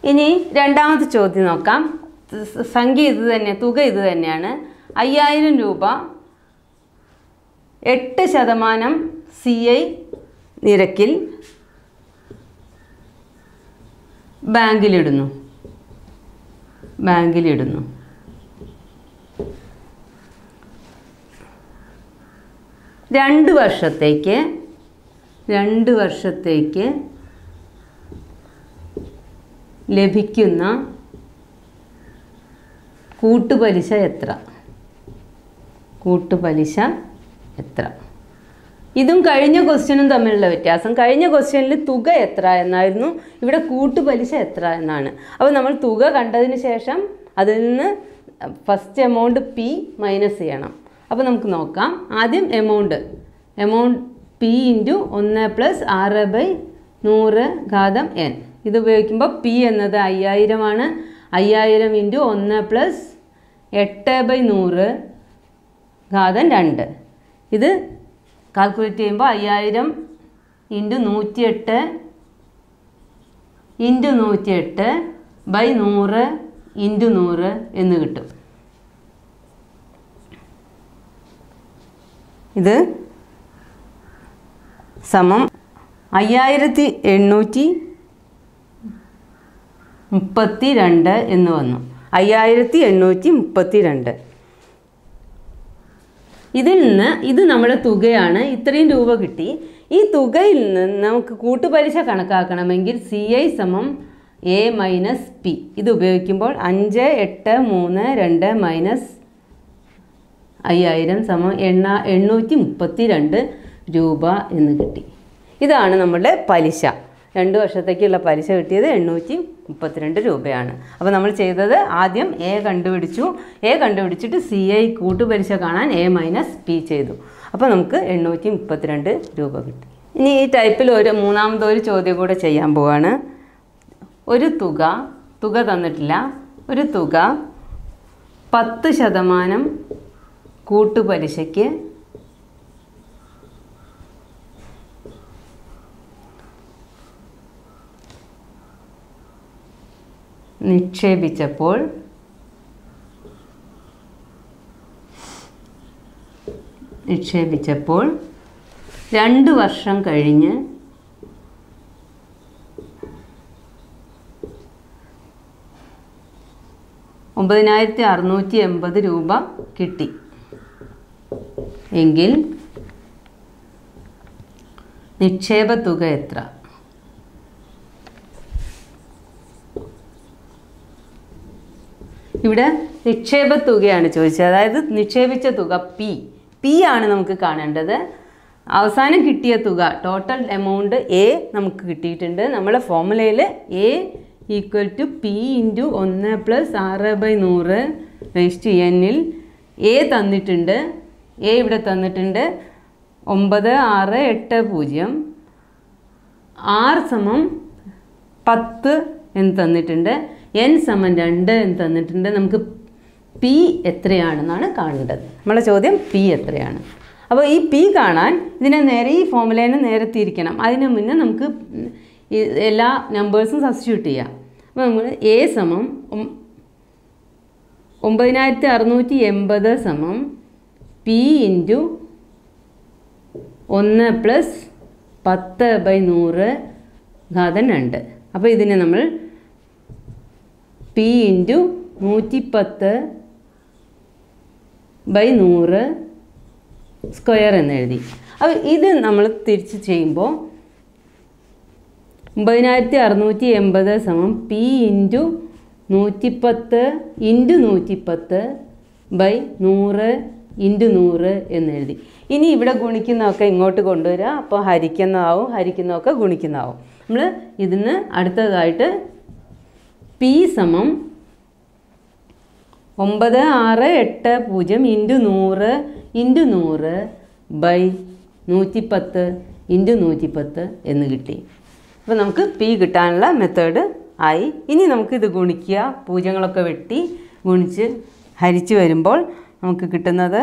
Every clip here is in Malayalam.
ഇനി രണ്ടാമത്തെ ചോദ്യം നോക്കാം സ- സംഖ്യ ഇത് തന്നെ തുക ഇത് തന്നെയാണ് അയ്യായിരം രൂപ എട്ട് ശതമാനം സി ഐ നിരക്കിൽ ബാങ്കിലിടുന്നു ബാങ്കിലിടുന്നു രണ്ട് വർഷത്തേക്ക് രണ്ട് വർഷത്തേക്ക് ലഭിക്കുന്ന കൂട്ടുപലിശ എത്ര കൂട്ടുപലിശ എത്ര ഇതും കഴിഞ്ഞ ക്വസ്റ്റ്യനും തമ്മിലുള്ള വ്യത്യാസം കഴിഞ്ഞ ക്വസ്റ്റ്യനിൽ തുക എത്ര എന്നായിരുന്നു ഇവിടെ കൂട്ടുപലിശ എത്ര എന്നാണ് അപ്പോൾ നമ്മൾ തുക കണ്ടതിന് ശേഷം അതിൽ നിന്ന് ഫസ്റ്റ് എമൗണ്ട് പി മൈനസ് ചെയ്യണം അപ്പോൾ നമുക്ക് നോക്കാം ആദ്യം എമൗണ്ട് എമൗണ്ട് പി ഇൻറ്റു ഒന്ന് പ്ലസ് ആറ് ബൈ നൂറ് ഘാതം എൻ ഇത് ഉപയോഗിക്കുമ്പോൾ പി എന്നത് അയ്യായിരമാണ് അയ്യായിരം ഇൻറ്റു ഒന്ന് പ്ലസ് എട്ട് ബൈ നൂറ് ഘാതം രണ്ട് ഇത് കാൽക്കുലേറ്റ് ചെയ്യുമ്പോൾ അയ്യായിരം ഇൻറ്റു നൂറ്റിയെട്ട് ഇൻറ്റു നൂറ്റിയെട്ട് ബൈ നൂറ് ഇൻറ്റു നൂറ് എന്ന് കിട്ടും ഇത് സമം അയ്യായിരത്തി എണ്ണൂറ്റി മുപ്പത്തി രണ്ട് എന്ന് വന്നു അയ്യായിരത്തി എണ്ണൂറ്റി മുപ്പത്തി രണ്ട് ഇതിൽ നിന്ന് ഇത് നമ്മുടെ തുകയാണ് ഇത്രയും രൂപ കിട്ടി ഈ തുകയിൽ നിന്ന് നമുക്ക് കൂട്ടുപലിശ കണക്കാക്കണമെങ്കിൽ സി ഐ സമം എ മൈനസ് പി ഇത് ഉപയോഗിക്കുമ്പോൾ അഞ്ച് എട്ട് മൂന്ന് രണ്ട് മൈനസ് അയ്യായിരം സമം എണ്ണ എണ്ണൂറ്റി മുപ്പത്തി രണ്ട് രൂപ എന്ന് കിട്ടി ഇതാണ് നമ്മുടെ പലിശ രണ്ട് വർഷത്തേക്കുള്ള പലിശ കിട്ടിയത് എണ്ണൂറ്റി മുപ്പത്തിരണ്ട് രൂപയാണ് അപ്പോൾ നമ്മൾ ചെയ്തത് ആദ്യം എ കണ്ടുപിടിച്ചു എ കണ്ടുപിടിച്ചിട്ട് സി ഐ കൂട്ടുപലിശ കാണാൻ എ മൈനസ് പി ചെയ്തു അപ്പോൾ നമുക്ക് എണ്ണൂറ്റി മുപ്പത്തിരണ്ട് രൂപ കിട്ടി ഇനി ഈ ടൈപ്പിൽ ഒരു മൂന്നാമത് ഒരു ചോദ്യം കൂടെ ചെയ്യാൻ പോവാണ് ഒരു തുക തുക തന്നിട്ടില്ല ഒരു തുക പത്ത് ശതമാനം കൂട്ടുപലിശയ്ക്ക് നിക്ഷേപിച്ചപ്പോൾ നിക്ഷേപിച്ചപ്പോൾ രണ്ട് വർഷം കഴിഞ്ഞ് ഒമ്പതിനായിരത്തി അറുന്നൂറ്റി എൺപത് രൂപ കിട്ടി എങ്കിൽ നിക്ഷേപ തുക എത്ര ഇവിടെ നിക്ഷേപ തുകയാണ് ചോദിച്ചത് അതായത് നിക്ഷേപിച്ച തുക പി പി ആണ് നമുക്ക് കാണേണ്ടത് അവസാനം കിട്ടിയ തുക ടോട്ടൽ എമൗണ്ട് എ നമുക്ക് കിട്ടിയിട്ടുണ്ട് നമ്മളെ ഫോമുലയിൽ A equal to P into ഒന്ന് പ്ലസ് ആറ് ബൈ നൂറ് റേസ്റ്റ് എന്നിൽ എ തന്നിട്ടുണ്ട് എ ഇവിടെ തന്നിട്ടുണ്ട് ഒമ്പത് ആറ് എട്ട് പൂജ്യം ആർ സമം പത്ത് എന്ന് തന്നിട്ടുണ്ട് എൻ സമം രണ്ട് എന്ന് തന്നിട്ടുണ്ട് നമുക്ക് പി എത്രയാണെന്നാണ് കാണേണ്ടത് നമ്മളെ ചോദ്യം പി എത്രയാണ് അപ്പോൾ ഈ പി കാണാൻ ഇതിനെ നേരെ ഈ ഫോമുലേനെ നേരെ തിരിക്കണം അതിന് മുന്നേ നമുക്ക് ഈ എല്ലാ നമ്പേഴ്സും സബ്സ്റ്റിറ്റ്യൂട്ട് ചെയ്യാം അപ്പോൾ നമ്മൾ എ സമം ഒം- ഒമ്പതിനായിരത്തി അറുന്നൂറ്റി എൺപത് സമം പി ഇൻറ്റു ഒന്ന് പ്ലസ് പത്ത് ബൈ നൂറ് ഘാതം രണ്ട് അപ്പോൾ ഇതിനെ നമ്മൾ പി ഇൻറ്റു നൂറ്റിപ്പത്ത് ബൈ നൂറ് സ്ക്വയർ എന്ന് എഴുതി അപ്പോൾ ഇത് നമ്മൾ തിരിച്ച് ചെയ്യുമ്പോൾ ഒമ്പതിനായിരത്തി അറുന്നൂറ്റി എൺപത് സമം പി ഇൻറ്റു നൂറ്റിപ്പത്ത് ഇൻറ്റു നൂറ്റിപ്പത്ത് ബൈ നൂറ് ഇൻറ്റു നൂറ് എന്ന് എഴുതി ഇനി ഇവിടെ ഗുണിക്കുന്നതൊക്കെ ഇങ്ങോട്ട് കൊണ്ടുവരിക അപ്പോൾ ഹരിക്കുന്നതാവും ഹരിക്കുന്നതൊക്കെ ഗുണിക്കുന്നതാവും നമ്മൾ ഇതിന് അടുത്തതായിട്ട് പി സമം ഒമ്പത് ആറ് എട്ട് പൂജ്യം ഇൻറ്റു നൂറ് ഇൻറ്റു നൂറ് ബൈ നൂറ്റിപ്പത്ത് ഇൻറ്റു നൂറ്റിപ്പത്ത് എന്ന് കിട്ടി അപ്പോൾ നമുക്ക് പി കിട്ടാനുള്ള മെത്തേഡ് ആയി ഇനി നമുക്കിത് ഗുണിക്കുക പൂജ്യങ്ങളൊക്കെ വെട്ടി ഗുണിച്ച് ഹരിച്ച് വരുമ്പോൾ നമുക്ക് കിട്ടുന്നത്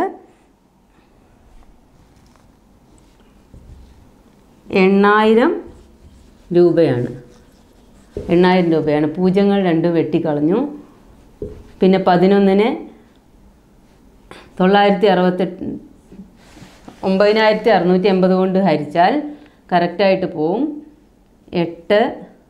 എണ്ണായിരം രൂപയാണ് എണ്ണായിരം രൂപയാണ് പൂജ്യങ്ങൾ രണ്ടും വെട്ടിക്കളഞ്ഞു പിന്നെ പതിനൊന്നിന് തൊള്ളായിരത്തി അറുപത്തെട്ട് ഒമ്പതിനായിരത്തി അറുന്നൂറ്റി എൺപത് കൊണ്ട് ഹരിച്ചാൽ കറക്റ്റായിട്ട് പോവും എട്ട്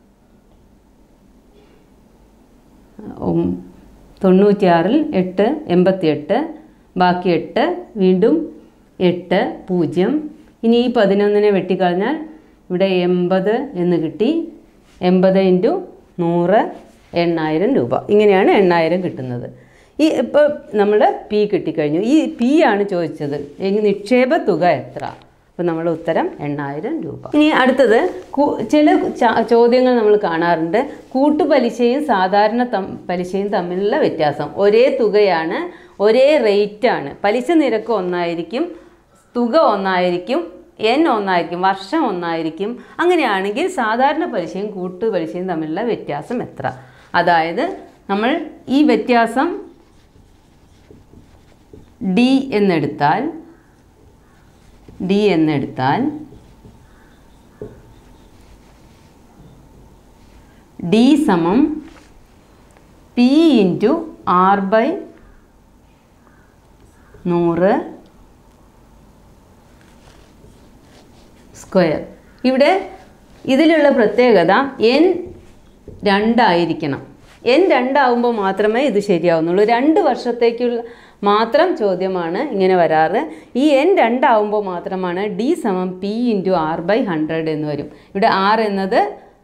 ഒം- തൊണ്ണൂറ്റിയാറിൽ എട്ട് എൺപത്തി എട്ട് ബാക്കി എട്ട് വീണ്ടും എട്ട് പൂജ്യം ഇനി ഈ പതിനൊന്നിനെ വെട്ടിക്കളഞ്ഞാൽ ഇവിടെ എൺപത് എന്ന് കിട്ടി എൺപത് ഇൻറ്റു നൂറ് എണ്ണായിരം രൂപ ഇങ്ങനെയാണ് എണ്ണായിരം കിട്ടുന്നത് ഈ ഇപ്പോൾ നമ്മൾ പി കിട്ടിക്കഴിഞ്ഞു ഈ പി ആണ് ചോദിച്ചത് ഈ നിക്ഷേപ തുക എത്ര അപ്പോൾ നമ്മുടെ ഉത്തരം എണ്ണായിരം രൂപ ഇനി അടുത്തത് കു- ചില ച- ചോദ്യങ്ങൾ നമ്മൾ കാണാറുണ്ട് കൂട്ടുപലിശയും സാധാരണ തം പലിശയും തമ്മിലുള്ള വ്യത്യാസം ഒരേ തുകയാണ് ഒരേ റേറ്റാണ് പലിശ നിരക്ക് ഒന്നായിരിക്കും തുക ഒന്നായിരിക്കും എൻ ഒന്നായിരിക്കും വർഷം ഒന്നായിരിക്കും അങ്ങനെയാണെങ്കിൽ സാധാരണ പലിശയും കൂട്ടുപലിശയും തമ്മിലുള്ള വ്യത്യാസം എത്ര അതായത് നമ്മൾ ഈ വ്യത്യാസം ഡി എന്നെടുത്താൽ ഡി എന്നെടുത്താൽ ഡി സമം പി ഇൻറ്റു ആർ ബൈ നൂറ് സ്ക്വയർ ഇവിടെ ഇതിലുള്ള പ്രത്യേകത എൻ രണ്ടായിരിക്കണം എൻ രണ്ടാവുമ്പോൾ മാത്രമേ ഇത് ശരിയാവുന്നുള്ളൂ രണ്ട് വർഷത്തേക്കുള്ള മാത്രം ചോദ്യമാണ് ഇങ്ങനെ വരാറ് ഈ എൻ രണ്ടാവുമ്പോൾ മാത്രമാണ് ഡി സമം P into R by hundred എന്ന് വരും ഇവിടെ ആർ എന്നത്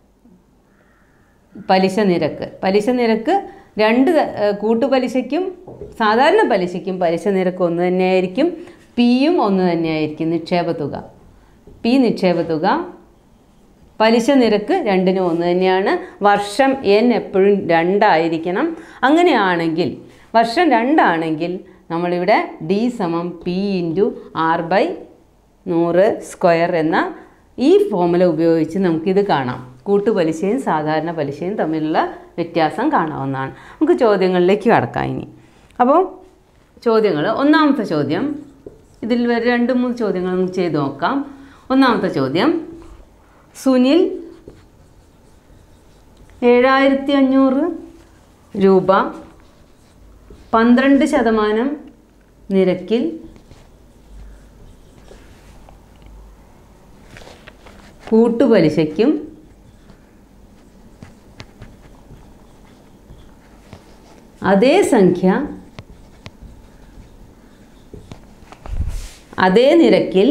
പലിശ നിരക്ക് പലിശ നിരക്ക് രണ്ട് ത- ഏഹ് കൂട്ടുപലിശയ്ക്കും സാധാരണ പലിശയ്ക്കും പലിശ നിരക്ക് ഒന്ന് തന്നെയായിരിക്കും പിയും ഒന്ന് തന്നെയായിരിക്കും നിക്ഷേപ തുക പി നിക്ഷേപ തുക പലിശ നിരക്ക് രണ്ടിനും ഒന്ന് തന്നെയാണ് വർഷം എൻ എപ്പോഴും രണ്ടായിരിക്കണം അങ്ങനെയാണെങ്കിൽ വർഷം രണ്ടാണെങ്കിൽ നമ്മളിവിടെ ഡി സമം പി ഇൻറ്റു ആർ ബൈ നൂറ് സ്ക്വയർ എന്ന ഈ ഫോമുല ഉപയോഗിച്ച് നമുക്കിത് കാണാം കൂട്ടുപലിശയും സാധാരണ പലിശയും തമ്മിലുള്ള വ്യത്യാസം കാണാവുന്നതാണ് നമുക്ക് ചോദ്യങ്ങളിലേക്ക് കടക്കാം ഇനി അപ്പോൾ ചോദ്യങ്ങൾ ഒന്നാമത്തെ ചോദ്യം ഇതിൽ വരെ രണ്ട് മൂന്ന് ചോദ്യങ്ങൾ നമുക്ക് ചെയ്ത് നോക്കാം ഒന്നാമത്തെ ചോദ്യം സുനിൽ ഏഴായിരത്തി അഞ്ഞൂറ് രൂപ പന്ത്രണ്ട് ശതമാനം നിരക്കിൽ കൂട്ടുപലിശയ്ക്കും അതേ സംഖ്യ അതേ നിരക്കിൽ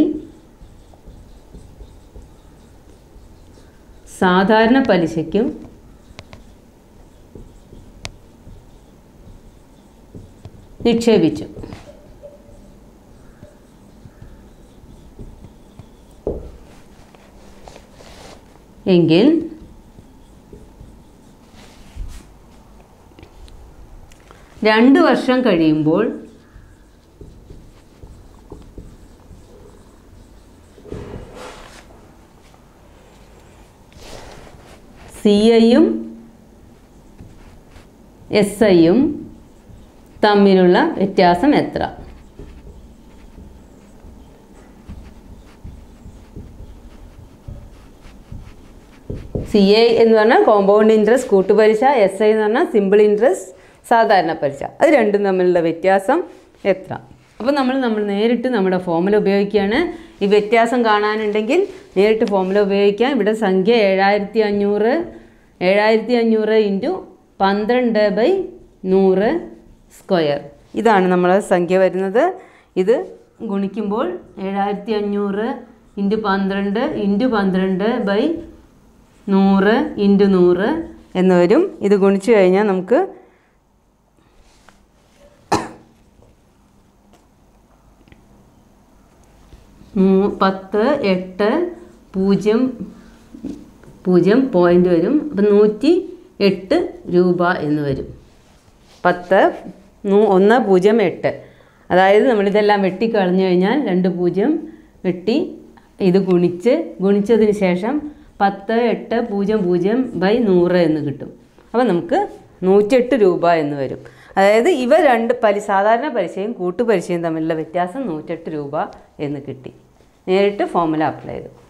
സാധാരണ പലിശയ്ക്കും നിക്ഷേപിച്ചു എങ്കിൽ രണ്ട് വർഷം കഴിയുമ്പോൾ സി ഐയും എസ് ഐയും തമ്മിലുള്ള വ്യത്യാസം എത്ര സി ഐ എന്ന് പറഞ്ഞാൽ കോമ്പൗണ്ട് ഇൻട്രസ്റ്റ് കൂട്ടുപലിശ എസ് ഐ എന്ന് പറഞ്ഞാൽ സിമ്പിൾ ഇൻട്രസ്റ്റ് സാധാരണ പലിശ അത് രണ്ടും തമ്മിലുള്ള വ്യത്യാസം എത്ര അപ്പോൾ നമ്മൾ നമ്മൾ നേരിട്ട് നമ്മുടെ ഫോമുല ഉപയോഗിക്കുകയാണ് ഈ വ്യത്യാസം കാണാനുണ്ടെങ്കിൽ നേരിട്ട് ഫോമുല ഉപയോഗിക്കാം ഇവിടെ സംഖ്യ ഏഴായിരത്തി അഞ്ഞൂറ് ഏഴായിരത്തി അഞ്ഞൂറ് ഇൻറ്റു പന്ത്രണ്ട് ബൈ നൂറ് സ്ക്വയർ ഇതാണ് നമ്മളെ സംഖ്യ വരുന്നത് ഇത് ഗുണിക്കുമ്പോൾ ഏഴായിരത്തി അഞ്ഞൂറ് ഇൻറ്റു പന്ത്രണ്ട് ഇൻറ്റു പന്ത്രണ്ട് ബൈ നൂറ് ഇൻറ്റു നൂറ് എന്ന് വരും ഇത് ഗുണിച്ച് കഴിഞ്ഞാൽ നമുക്ക് മൂ- പത്ത് എട്ട് പൂജ്യം പൂജ്യം പോയിൻ്റ് വരും അപ്പം നൂറ്റി എട്ട് രൂപ എന്ന് വരും പത്ത് നൂ- ഒന്ന് പൂജ്യം എട്ട് അതായത് നമ്മളിതെല്ലാം വെട്ടിക്കളഞ്ഞു കഴിഞ്ഞാൽ രണ്ട് പൂജ്യം വെട്ടി ഇത് ഗുണിച്ച് ഗുണിച്ചതിന് ശേഷം പത്ത് എട്ട് പൂജ്യം പൂജ്യം ബൈ നൂറ് എന്ന് കിട്ടും അപ്പോൾ നമുക്ക് നൂറ്റെട്ട് രൂപ എന്ന് വരും അതായത് ഇവ രണ്ട് പലി സാധാരണ പലിശയും കൂട്ടുപലിശയും തമ്മിലുള്ള വ്യത്യാസം നൂറ്റെട്ട് രൂപ എന്ന് കിട്ടി നേരിട്ട് ഫോമുല അപ്ലൈ ചെയ്തു